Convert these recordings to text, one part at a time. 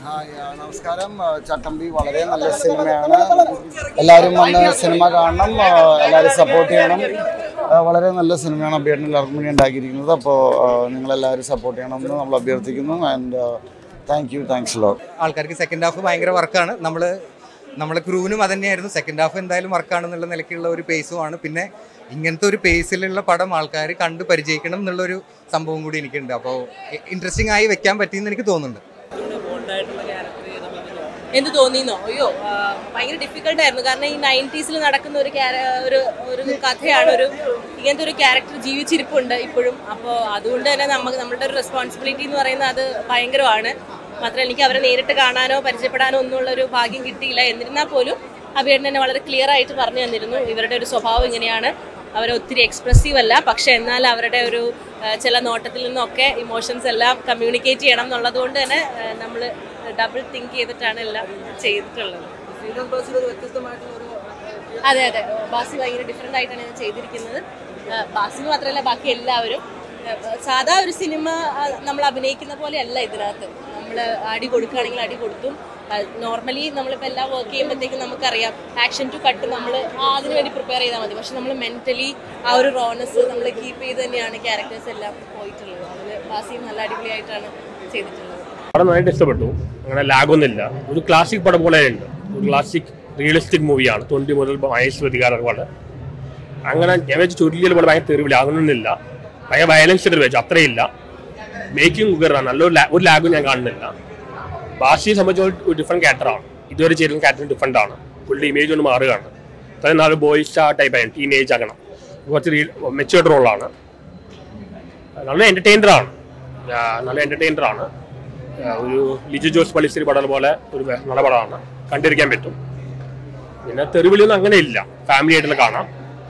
Hi ആ, നമസ്കാരം ആ, ചട്ടമ്പി വളരെ നല്ല സിനിമയാണ് എല്ലാവരും വന്ന് സിനിമ കാണണം ആ, എല്ലാവരും സപ്പോർട്ട് ചെയ്യണം ആ, വളരെ നല്ല സിനിമയാണ് അഭ്യർത്ഥന എല്ലാവർക്കും വേണ്ടി ഉണ്ടാക്കിയിരിക്കുന്നത് അപ്പോൾ നിങ്ങളെല്ലാവരും സപ്പോർട്ട് ചെയ്യണമെന്ന് നമ്മൾ അഭ്യർത്ഥിക്കുന്നു and thank you thanks lot ആൾക്കാർക്ക് സെക്കൻഡ് ഹാഫ് ഭയങ്കര വർക്കാണ് നമ്മൾ നമ്മളെ ക്രൂവിനും അത് തന്നെയായിരുന്നു സെക്കൻഡ് ഹാഫ് എന്തായാലും വർക്കാണെന്നുള്ള നിലയ്ക്കുള്ള ഒരു പേസുമാണ് പിന്നെ ഇങ്ങനത്തെ ഒരു പേസിലുള്ള പടം ആൾക്കാർ കണ്ട് പരിചയിക്കണം എന്നുള്ളൊരു സംഭവം കൂടി എനിക്കുണ്ട് അപ്പോൾ ഇൻട്രസ്റ്റിംഗ് ആയി വെക്കാൻ പറ്റിയെന്ന് എനിക്ക് തോന്നുന്നുണ്ട് എന്ത് തോന്നിന്നോ അയ്യോ ആ, ഭയങ്കര ഡിഫിക്കൽട്ട് ആയിരുന്നു കാരണം ഈ നയൻറ്റീസിൽ നടക്കുന്ന ഒരു ക്യാര- ഒരു ഒരു കഥയാണ് ഒരു ഇങ്ങനത്തെ ഒരു ക്യാരക്ടർ ജീവിച്ചിരിപ്പുണ്ട് ഇപ്പോഴും അപ്പോൾ അതുകൊണ്ട് തന്നെ നമുക്ക് നമ്മളുടെ ഒരു റെസ്പോൺസിബിലിറ്റി എന്ന് പറയുന്നത് അത് ഭയങ്കരമാണ് മാത്രമല്ല എനിക്ക് അവരെ നേരിട്ട് കാണാനോ പരിചയപ്പെടാനോ ഒന്നുമുള്ള ഒരു ഭാഗ്യം കിട്ടിയില്ല എന്നിരുന്നാൽ പോലും അഭിയേട്ടൻ തന്നെ വളരെ ക്ലിയർ ആയിട്ട് പറഞ്ഞു തന്നിരുന്നു ഇവരുടെ ഒരു സ്വഭാവം ഇങ്ങനെയാണ് അവർ ഒത്തിരി എക്സ്പ്രസീവ് അല്ല പക്ഷെ എന്നാൽ അവരുടെ ഒരു ആ, ചില നോട്ടത്തിൽ നിന്നൊക്കെ ഇമോഷൻസ് എല്ലാം കമ്മ്യൂണിക്കേറ്റ് ചെയ്യണം എന്നുള്ളത് കൊണ്ട് തന്നെ നമ്മൾ ഡബിൾ തിങ്ക് ചെയ്തിട്ടാണ് എല്ലാം ചെയ്തിട്ടുള്ളത് അതെ അതെ ബാസി ഭയങ്കര ഡിഫറെൻ്റ് ആയിട്ടാണ് ഇത് ചെയ്തിരിക്കുന്നത് ആ, ബാസി മാത്രമല്ല ബാക്കി എല്ലാവരും ആ, സാധാ ഒരു സിനിമ ആ, നമ്മൾ അഭിനയിക്കുന്ന പോലെയല്ല ഇതിനകത്ത് നമ്മൾ അടി കൊടുക്കുകയാണെങ്കിൽ അടി കൊടുത്തും നോർമലി നമ്മളിപ്പോൾ എല്ലാം വർക്ക് ചെയ്യുമ്പോഴത്തേക്കും നമുക്കറിയാം ആക്ഷൻ ടു കട്ട് നമ്മൾ അതിന് വേണ്ടി പ്രിപ്പയർ ചെയ്താൽ മതി പക്ഷെ നമ്മൾ മെൻ്റലി ആ ഒരു റോണസ് നമ്മൾ കീപ്പ് ചെയ്ത് തന്നെയാണ് ക്യാരക്ടേഴ്സ് എല്ലാം പോയിട്ടുള്ളത് അതിൽ ബാസിയും നല്ല അടിപൊളിയായിട്ടാണ് ചെയ്തിട്ടുള്ളത് പടം നന്നായിട്ട് ഇഷ്ടപ്പെട്ടു അങ്ങനെ ലാഗൊന്നുമില്ല ഒരു ക്ലാസിക് പടം പോലെ ഉണ്ട് ഒരു ക്ലാസിക് റിയലിസ്റ്റിക് മൂവിയാണ് തൊണ്ടി മുതൽ വയസ്സ് പ്രതികാരങ്ങൾ അങ്ങനെ ഞാൻ വെച്ച് ചുരുളിയിൽ പോലെ ഭയങ്കര തെറിവില്ല അങ്ങനൊന്നുമില്ല ഭയങ്കര വയലൻസ് ഇട്ട് വെച്ചു അത്രയില്ല മേക്കിംഗ് ഉഗറാണ് നല്ലൊരു ലാ- ഒരു ലാഗും ഞാൻ കാണുന്നില്ല ഭാഷയെ സംബന്ധിച്ച് ഒരു ഡിഫറെൻറ്റ് ക്യാരക്ടറാണ് ഇതുവരെ ചെയ്തിരുന്ന ക്യാരക്ടർ ഡിഫറെൻ്റ് ആണ് പുള്ളിയുടെ ഇമേജ് ഒന്ന് മാറുകയാണ് അതായത് നാല് ബോയ് സ്റ്റാർ ടൈപ്പ് ആയിരുന്നു ടീനേജ് ആകണം കുറച്ച് മെച്ചുവേർഡ് റോളാണ് നല്ല എൻ്റർടൈനറാണ് നല്ല എൻ്റർടൈനറാണ് ഒരു ലിജു ജോസ് പള്ളിശ്ശേരി പടം പോലെ ഒരു വെ- നല്ല പടമാണ് കണ്ടിരിക്കാൻ പറ്റും പിന്നെ തെരുവിലൊന്നും അങ്ങനെ ഇല്ല ഫാമിലി ആയിട്ടുള്ള കാണാം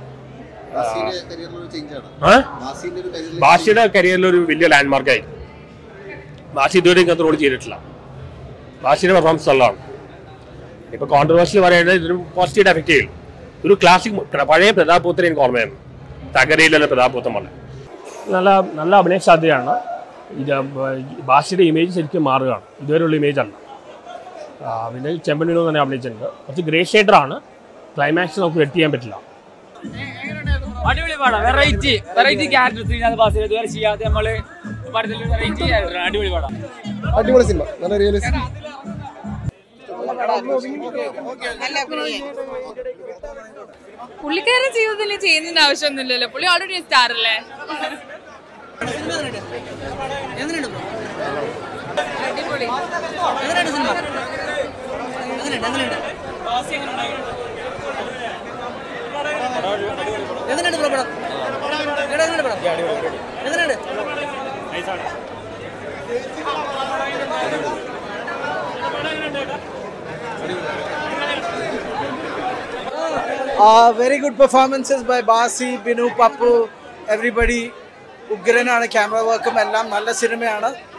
ആ? ബാഷിയുടെ കരിയറിൽ ഒരു വലിയ ലാൻഡ് മാർക്കായി ബാഷി ഇതുവരെ ഇങ്ങനത്തെ റോൾ ചെയ്തിട്ടില്ല ബാഷിയുടെ പെർഫോമൻസ് നല്ലതാണ് ഇപ്പൊ കോൺട്രവേഴ്സി പറയുന്നത് ഇതിന് പോസിറ്റീവ് എഫക്റ്റ് ചെയ്യും ഒരു ക്ലാസിക് പഴയ പ്രതാപൂത്തരെ എനിക്ക് ഓർമ്മയാണ് തകരയിലുള്ള പ്രതാപൂത്തം പോലെ നല്ല നല്ല അഭിനയ സാധ്യതയാണ് ഇത് ഭാഷയുടെ ഇമേജ് ശരിക്കും മാറുകയാണ് ഇതുവരെയുള്ള ഇമേജ് അല്ല ആ, പിന്നെ ചെമ്പനിനോ തന്നെ അഭിനയിച്ചിട്ടുണ്ട് കുറച്ച് ഗ്രേ ഷെയ്ഡറാണ് ക്ലൈമാക്സ് നമുക്ക് വെറ്റ് ചെയ്യാൻ പറ്റില്ല അടിപൊളി പടം വെറൈറ്റി വെറൈറ്റി ക്യാരക്ടേഴ്സ് ഇതിനകത്ത് ബാസിൽ ഇതുവരെ ചെയ്യാതെ നമ്മള് പടത്തിൽ വെറൈറ്റി അടിപൊളി പടം അടിപൊളി സിനിമ നല്ല റിയലിസ്റ്റ് പുള്ളിക്കാരൻ ജീവിതത്തിൽ ചെയ്യുന്നതിന്റെ ആവശ്യമൊന്നുമില്ലല്ലോ പുള്ളി ഓൾറെഡി സ്റ്റാർ അല്ലേ അടിപൊളി Uh, very good performances by Basi, Binu, Pappu, everybody. ഉഗ്രനാണ് ക്യാമറ വർക്കും എല്ലാം നല്ല സിനിമയാണ്